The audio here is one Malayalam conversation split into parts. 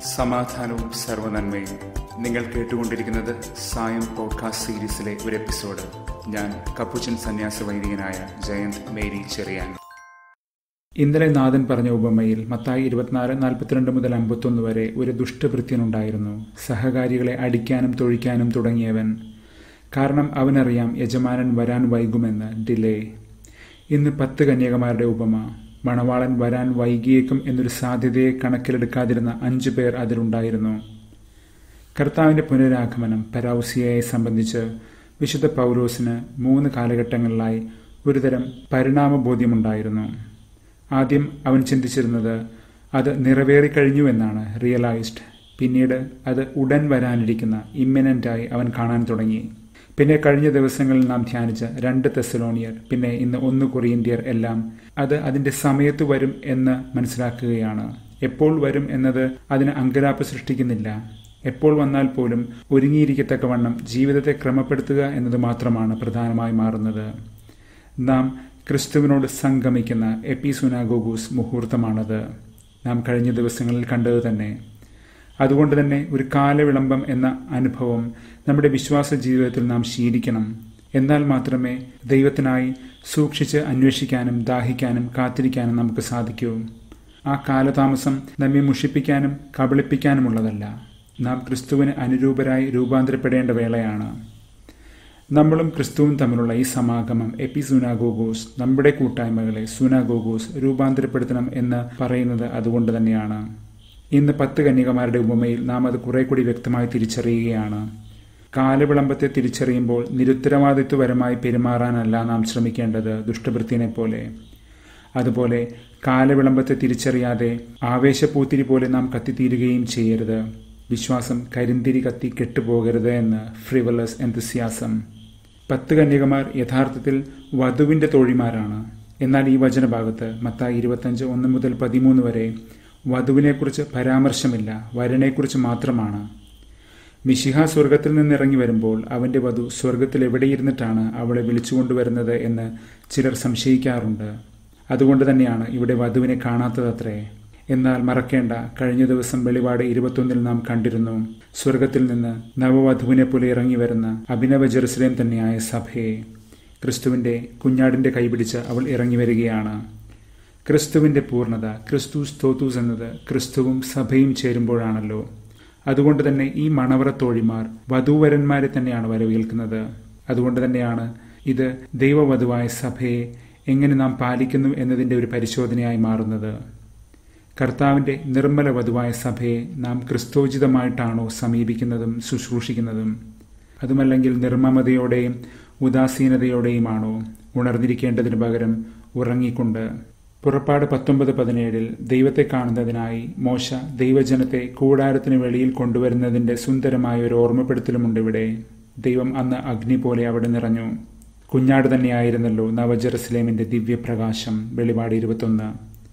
സമാധാനവും സർവനന്മയും നിങ്ങൾ കേട്ടുകൊണ്ടിരിക്കുന്നത് സായം പോഡ്കാസ്റ്റ് സീരീസിലെ ഒരു എപ്പിസോഡ് ഞാൻ കപ്പുച്ചൻ സന്യാസ വൈദികനായ ജയന്ത് മേരി ചെറിയാൻ ഇന്നലെ നാഥൻ പറഞ്ഞ ഉപമയിൽ മത്തായി ഇരുപത്തിനാല് നാൽപ്പത്തിരണ്ട് മുതൽ അമ്പത്തൊന്ന് വരെ ഒരു ദുഷ്ടഭൃത്യനുണ്ടായിരുന്നു സഹകാരികളെ അടിക്കാനും തൊഴിക്കാനും തുടങ്ങിയവൻ കാരണം അവനറിയാം യജമാനൻ വരാൻ വൈകുമെന്ന് ഡിലേ ഇന്ന് പത്ത് കന്യകമാരുടെ ഉപമ മണവാളൻ വരാൻ വൈകിയേക്കും എന്നൊരു സാധ്യതയെ കണക്കിലെടുക്കാതിരുന്ന അഞ്ചു പേർ അതിലുണ്ടായിരുന്നു കർത്താവിന്റെ പുനരാഗമനം പരൗസിയയെ സംബന്ധിച്ച് വിശുദ്ധ പൗലോസിന് മൂന്ന് കാലഘട്ടങ്ങളിലായി ഒരുതരം പരിണാമബോധ്യമുണ്ടായിരുന്നു ആദ്യം അവൻ ചിന്തിച്ചിരുന്നത് അത് നിറവേറിക്കഴിഞ്ഞു എന്നാണ് റിയലൈസ്ഡ് പിന്നീട് അത് ഉടൻ വരാനിരിക്കുന്ന ഇമ്മിനൻ്റായി അവൻ കാണാൻ തുടങ്ങി പിന്നെ കഴിഞ്ഞ ദിവസങ്ങളിൽ നാം ധ്യാനിച്ച രണ്ട് തെസലോണിയർ പിന്നെ ഇന്ന് ഒന്ന് കൊറിയന്ത്യർ എല്ലാം അത് അതിന്റെ സമയത്ത് വരും എന്ന് മനസ്സിലാക്കുകയാണ് എപ്പോൾ വരും എന്നത് അതിന് അങ്കലാപ്പ് സൃഷ്ടിക്കുന്നില്ല എപ്പോൾ വന്നാൽ പോലും ഒരുങ്ങിയിരിക്കത്തക്കവണ്ണം ജീവിതത്തെ ക്രമപ്പെടുത്തുക എന്നത് മാത്രമാണ് പ്രധാനമായി മാറുന്നത് നാം ക്രിസ്തുവിനോട് സംഗമിക്കുന്ന എപ്പിസുനാഗോഗൂസ് മുഹൂർത്തമാണത് നാം കഴിഞ്ഞ ദിവസങ്ങളിൽ കണ്ടത് തന്നെ അതുകൊണ്ട് തന്നെ ഒരു കാലവിളംബം എന്ന അനുഭവം നമ്മുടെ വിശ്വാസ ജീവിതത്തിൽ നാം ശീലിക്കണം എന്നാൽ മാത്രമേ ദൈവത്തിനായി സൂക്ഷിച്ച് അന്വേഷിക്കാനും ദാഹിക്കാനും കാത്തിരിക്കാനും നമുക്ക് സാധിക്കൂ ആ കാലതാമസം നമ്മെ മുഷിപ്പിക്കാനും കബളിപ്പിക്കാനുമുള്ളതല്ല നാം ക്രിസ്തുവിന് അനുരൂപരായി രൂപാന്തരപ്പെടേണ്ട വേളയാണ് നമ്മളും ക്രിസ്തുവും തമ്മിലുള്ള ഈ സമാഗമം എപ്പി സുനാഗോഗോസ് നമ്മുടെ കൂട്ടായ്മകളെ സുനാഗോഗോസ് രൂപാന്തരപ്പെടുത്തണം എന്ന് പറയുന്നത് അതുകൊണ്ട് തന്നെയാണ് ഇന്ന് പത്ത് കന്യകമാരുടെ ഉപമയിൽ നാം അത് കുറെ കൂടി വ്യക്തമായി തിരിച്ചറിയുകയാണ് കാലവിളംബത്തെ തിരിച്ചറിയുമ്പോൾ നിരുത്തരവാദിത്വപരമായി പെരുമാറാനല്ല നാം ശ്രമിക്കേണ്ടത് ദുഷ്ടവൃത്തിനെ പോലെ അതുപോലെ കാലവിളംബത്തെ തിരിച്ചറിയാതെ ആവേശപൂത്തിരി പോലെ നാം കത്തിത്തീരുകയും ചെയ്യരുത് വിശ്വാസം കരിന്തിരി കത്തി കെട്ടുപോകരുത് എന്ന് ഫ്രിവലസ് എന്തസിയാസം പത്ത് കന്യകമാർ യഥാർത്ഥത്തിൽ വധുവിന്റെ തോഴിമാരാണ് എന്നാൽ ഈ വചനഭാഗത്ത് മത്തായി ഇരുപത്തഞ്ച് ഒന്ന് മുതൽ പതിമൂന്ന് വരെ വധുവിനെക്കുറിച്ച് പരാമർശമില്ല വരനെക്കുറിച്ച് മാത്രമാണ് മിശിഹ സ്വർഗത്തിൽ നിന്ന് ഇറങ്ങി വരുമ്പോൾ അവന്റെ വധു സ്വർഗത്തിൽ എവിടെയിരുന്നിട്ടാണ് അവളെ വിളിച്ചുകൊണ്ടുവരുന്നത് എന്ന് ചിലർ സംശയിക്കാറുണ്ട് അതുകൊണ്ട് തന്നെയാണ് ഇവിടെ വധുവിനെ കാണാത്തതത്രേ എന്നാൽ മറക്കേണ്ട കഴിഞ്ഞ ദിവസം വെളിപാട് ഇരുപത്തൊന്നിൽ നാം കണ്ടിരുന്നു സ്വർഗത്തിൽ നിന്ന് നവവധുവിനെ പോലെ ഇറങ്ങി വരുന്ന അഭിനവ ജെറുസലേം തന്നെയായ സഭയെ ക്രിസ്തുവിന്റെ കുഞ്ഞാടിന്റെ കൈപിടിച്ച് അവൾ ഇറങ്ങി വരികയാണ് ക്രിസ്തുവിന്റെ പൂർണ്ണത ക്രിസ്തു സ്തോത്തൂസ് എന്നത് ക്രിസ്തുവും സഭയും ചേരുമ്പോഴാണല്ലോ അതുകൊണ്ട് തന്നെ ഈ മണവറത്തോഴിമാർ വധൂവരന്മാരെ തന്നെയാണ് വരവേൽക്കുന്നത് അതുകൊണ്ട് തന്നെയാണ് ഇത് ദൈവവധുവായ സഭയെ എങ്ങനെ നാം പാലിക്കുന്നു എന്നതിൻ്റെ ഒരു പരിശോധനയായി മാറുന്നത് കർത്താവിൻ്റെ നിർമ്മല വധുവായ സഭയെ നാം ക്രിസ്തോചിതമായിട്ടാണോ സമീപിക്കുന്നതും ശുശ്രൂഷിക്കുന്നതും അതുമല്ലെങ്കിൽ നിർമ്മമതയോടെയും ഉദാസീനതയോടെയുമാണോ ഉണർന്നിരിക്കേണ്ടതിനു പകരം ഉറങ്ങിക്കൊണ്ട് പുറപ്പാട് പത്തൊമ്പത് പതിനേഴിൽ ദൈവത്തെ കാണുന്നതിനായി മോശ ദൈവജനത്തെ കൂടാരത്തിന് വെളിയിൽ കൊണ്ടുവരുന്നതിന്റെ സുന്ദരമായ ഒരു ഓർമ്മപ്പെടുത്തലുമുണ്ട് ഇവിടെ ദൈവം അന്ന് അഗ്നി പോലെ അവിടെ നിറഞ്ഞു കുഞ്ഞാട് തന്നെയായിരുന്നല്ലോ നവജെറുസലേമിന്റെ ദിവ്യപ്രകാശം വെളിപാട് ഇരുപത്തൊന്ന്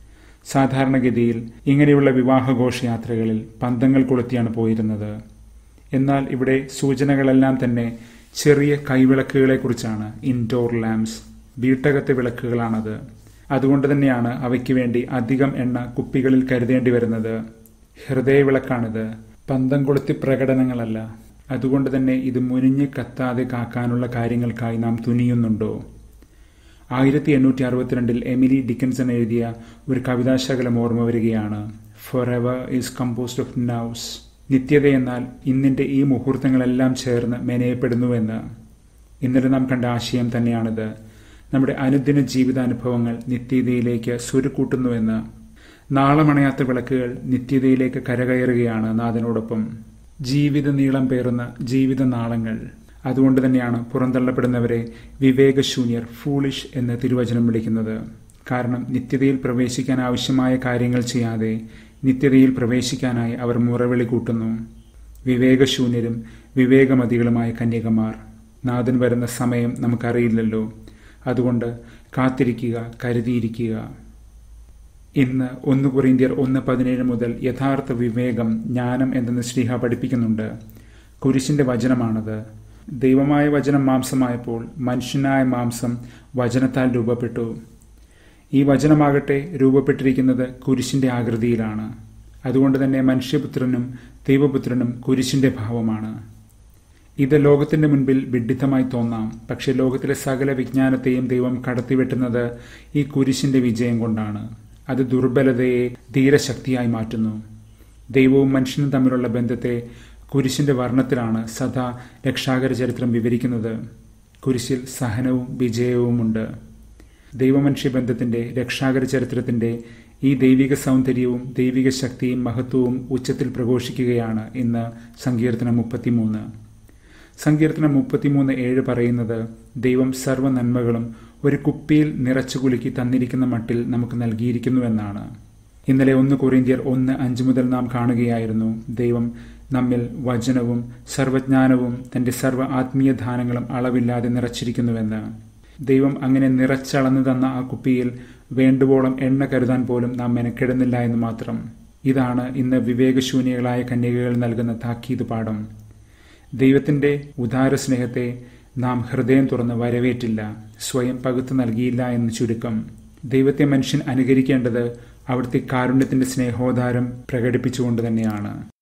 സാധാരണഗതിയിൽ ഇങ്ങനെയുള്ള വിവാഹഘോഷയാത്രകളിൽ പന്തങ്ങൾ കൊളുത്തിയാണ് പോയിരുന്നത് എന്നാൽ ഇവിടെ സൂചനകളെല്ലാം തന്നെ ചെറിയ കൈവിളക്കുകളെക്കുറിച്ചാണ് ഇൻഡോർ ലാംപ്സ് വീട്ടകത്തെ വിളക്കുകളാണത് അതുകൊണ്ട് തന്നെയാണ് അവയ്ക്ക് വേണ്ടി അധികം എണ്ണ കുപ്പികളിൽ കരുതേണ്ടി വരുന്നത് ഹൃദയവിളക്കാണിത് പന്തം കൊളുത്തി പ്രകടനങ്ങളല്ല അതുകൊണ്ട് തന്നെ ഇത് മുനിഞ്ഞ് കത്താതെ കാക്കാനുള്ള കാര്യങ്ങൾക്കായി നാം തുനിയുന്നുണ്ടോ ആയിരത്തി എണ്ണൂറ്റി അറുപത്തിരണ്ടിൽ എമിലി ഡിക്കൻസൺ എഴുതിയ ഒരു കവിതാശകലം ഓർമ്മ വരികയാണ് for ever is composed of nows നിത്യത എന്നാൽ ഇന്നിന്റെ ഈ മുഹൂർത്തങ്ങളെല്ലാം ചേർന്ന് മെനയപ്പെടുന്നുവെന്ന് ഇന്നലെ നാം കണ്ട ആശയം തന്നെയാണിത് നമ്മുടെ അനുദിന ജീവിതാനുഭവങ്ങൾ നിത്യതയിലേക്ക് സ്വരുക്കൂട്ടുന്നുവെന്ന് നാളമണയാത്ത വിളക്കുകൾ നിത്യതയിലേക്ക് കരകയറുകയാണ് നാഥനോടൊപ്പം ജീവിത നീളം പേറുന്ന ജീവിത നാളങ്ങൾ അതുകൊണ്ട് തന്നെയാണ് പുറന്തള്ളപ്പെടുന്നവരെ വിവേകശൂന്യർ ഫൂളിഷ് എന്ന് തിരുവചനം വിളിക്കുന്നത് കാരണം നിത്യതയിൽ പ്രവേശിക്കാൻ ആവശ്യമായ കാര്യങ്ങൾ ചെയ്യാതെ നിത്യതയിൽ പ്രവേശിക്കാനായി അവർ മുറവിളി കൂട്ടുന്നു വിവേകശൂന്യരും വിവേകമതികളുമായ കന്യകമാർ നാഥൻ വരുന്ന സമയം നമുക്കറിയില്ലല്ലോ അതുകൊണ്ട് കാത്തിരിക്കുക കരുതിയിരിക്കുക ഇന്ന് ഒന്ന് കൊറിന്ത്യർ ഒന്ന് പതിനേഴ് മുതൽ യഥാർത്ഥ വിവേകം ജ്ഞാനം എന്തെന്ന് ശ്രീഹ പഠിപ്പിക്കുന്നുണ്ട് കുരിശിന്റെ വചനമാണത് ദൈവമായ വചനം മാംസമായപ്പോൾ മനുഷ്യനായ മാംസം വചനത്താൽ രൂപപ്പെട്ടു ഈ വചനമാകട്ടെ രൂപപ്പെട്ടിരിക്കുന്നത് കുരിശിന്റെ ആകൃതിയിലാണ് അതുകൊണ്ട് തന്നെ മനുഷ്യപുത്രനും ദൈവപുത്രനും കുരിശിന്റെ ഭാവമാണ് ഇത് ലോകത്തിന്റെ മുൻപിൽ വിഡിത്തമായി തോന്നാം പക്ഷെ ലോകത്തിലെ സകല വിജ്ഞാനത്തെയും ദൈവം കടത്തിവെട്ടുന്നത് ഈ കുരിശിന്റെ വിജയം കൊണ്ടാണ് അത് ദുർബലതയെ ധീരശക്തിയായി മാറ്റുന്നു ദൈവവും മനുഷ്യനും തമ്മിലുള്ള ബന്ധത്തെ കുരിശിന്റെ വർണ്ണത്തിലാണ് സദാ രക്ഷാകര ചരിത്രം വിവരിക്കുന്നത് കുരിശിൽ സഹനവും വിജയവുമുണ്ട് ദൈവമനുഷ്യ ബന്ധത്തിന്റെ രക്ഷാകര ചരിത്രത്തിന്റെ ഈ ദൈവിക സൗന്ദര്യവും ദൈവിക ശക്തിയും മഹത്വവും ഉച്ചത്തിൽ പ്രഘോഷിക്കുകയാണ് ഇന്ന് സങ്കീർത്തനം മുപ്പത്തിമൂന്ന് സങ്കീർത്തനം മുപ്പത്തിമൂന്ന് ഏഴ് പറയുന്നത് ദൈവം സർവ്വ നന്മകളും ഒരു കുപ്പിയിൽ നിറച്ചു കുലുക്കി തന്നിരിക്കുന്ന മട്ടിൽ നമുക്ക് നൽകിയിരിക്കുന്നുവെന്നാണ് ഇന്നലെ ഒന്ന് കൊറിന്ത്യർ ഒന്ന് അഞ്ച് മുതൽ നാം കാണുകയായിരുന്നു ദൈവം നമ്മിൽ വചനവും സർവജ്ഞാനവും തന്റെ സർവ്വ ആത്മീയ ദാനങ്ങളും അളവില്ലാതെ നിറച്ചിരിക്കുന്നുവെന്ന് ദൈവം അങ്ങനെ നിറച്ചളന്നു തന്ന ആ കുപ്പിയിൽ വേണ്ടുവോളം എണ്ണ കരുതാൻ പോലും നാം മെനക്കെടുന്നില്ല എന്ന് മാത്രം ഇതാണ് ഇന്ന് വിവേകശൂന്യകളായ കന്യകകൾ നൽകുന്ന താക്കീത് പാഠം ദൈവത്തിന്റെ ഉദാര സ്നേഹത്തെ നാം ഹൃദയം തുറന്ന് വരവേറ്റില്ല സ്വയം പകുത്തു നൽകിയില്ല എന്ന് ചുരുക്കം ദൈവത്തെ മനുഷ്യൻ അനുകരിക്കേണ്ടത് അവിടുത്തെ കാരുണ്യത്തിന്റെ സ്നേഹോദാരം പ്രകടിപ്പിച്ചുകൊണ്ട് തന്നെയാണ്